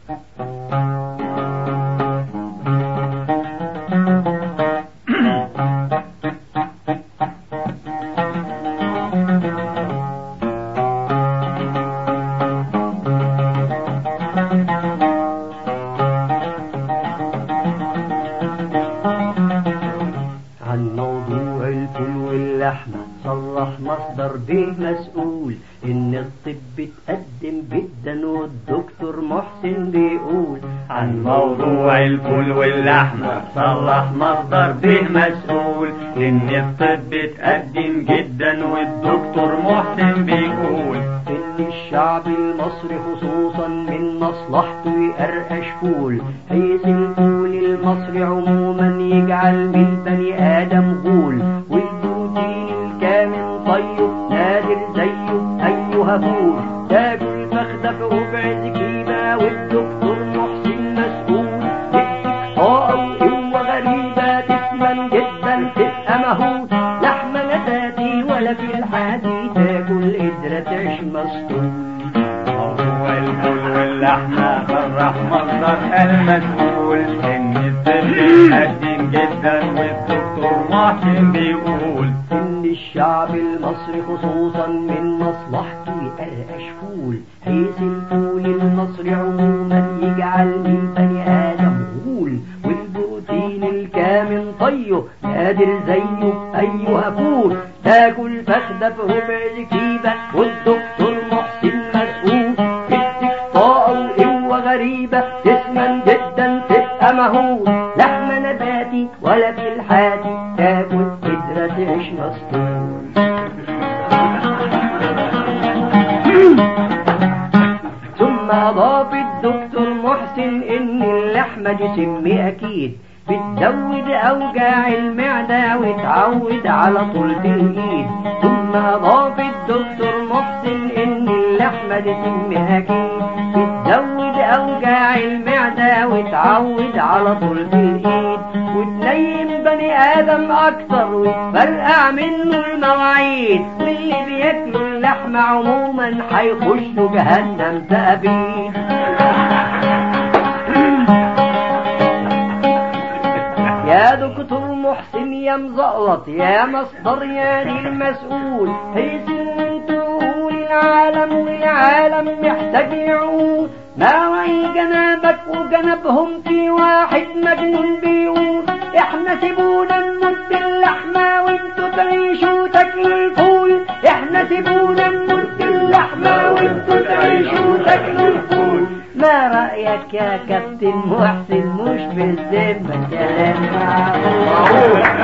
عن موضوع الفول واللحمة صرح مصدر به مسؤول إن الطب اتقدم جدا والدكتور محسن بيقول عن موضوع الفول واللحمة صرح مصدر به مسؤول إن الطب اتقدم جدا والدكتور محسن بيقول إن الشعب المصري خصوصا من مصلحته يقرقش فول حيث الفول المصري عموما يجعل من بني آدم غول والبروتين الكامل طيب نادر زيه أيها فول تاكل فخدة في ربع زكيبة والدكتور محسن مسؤول يديك طاقة وقوة غريبة تسمن جدا تبقى مهول لحمة نباتي ولا في الحادي تاكل قدرة تعيش مسطول موضوع الفول واللحمة صرح مصدر المسؤول إن الطب اتقدم جدا والدكتور محسن بيقول إن الشعب المصري خصوصا من مصلحته يقرقش فول حيث الفول المصري عموما يجعل من بني آدم غول والبروتين الكامل طيه نادر زيه أيها فول تاكل فخدة في ربع زكيبة والدكتور محسن مسؤول يديك طاقة وقوة غريبة تسمن جدا تبقى مهول لحمة نباتي ولا في الحاتي تاكل قدرة تعيش مسطول ثم أضاف الدكتور محسن إن اللحمة دي سم أكيد بتزود أوجاع المعدة وتعود على طولة الإيد ثم أضاف الدكتور محسن إن اللحمة دي سم أكيد بتزود أوجاع المعدة وتعود على طولة الإيد وتنيم بني آدم أكتر وتفرقع منه المواعيد واللي بياكلوا اللحمة عموما هيخشوا جهنم تأبيد يا دكتور محسن يا مزقلط يا مصدر يا دي المسؤول حيث ان انتوا العالم والعالم محتاج يعود ما وعي جنابك وجنبهم في واحد مجنون بيقول احنا سيبونا نمد اللحمة وانتوا تعيشوا تاكلوا الفول احنا سيبونا نمد اللحمة وانتوا تعيشوا تاكلوا الفول ما رأيك يا كابتن محسن مش بالذمة كلام معقول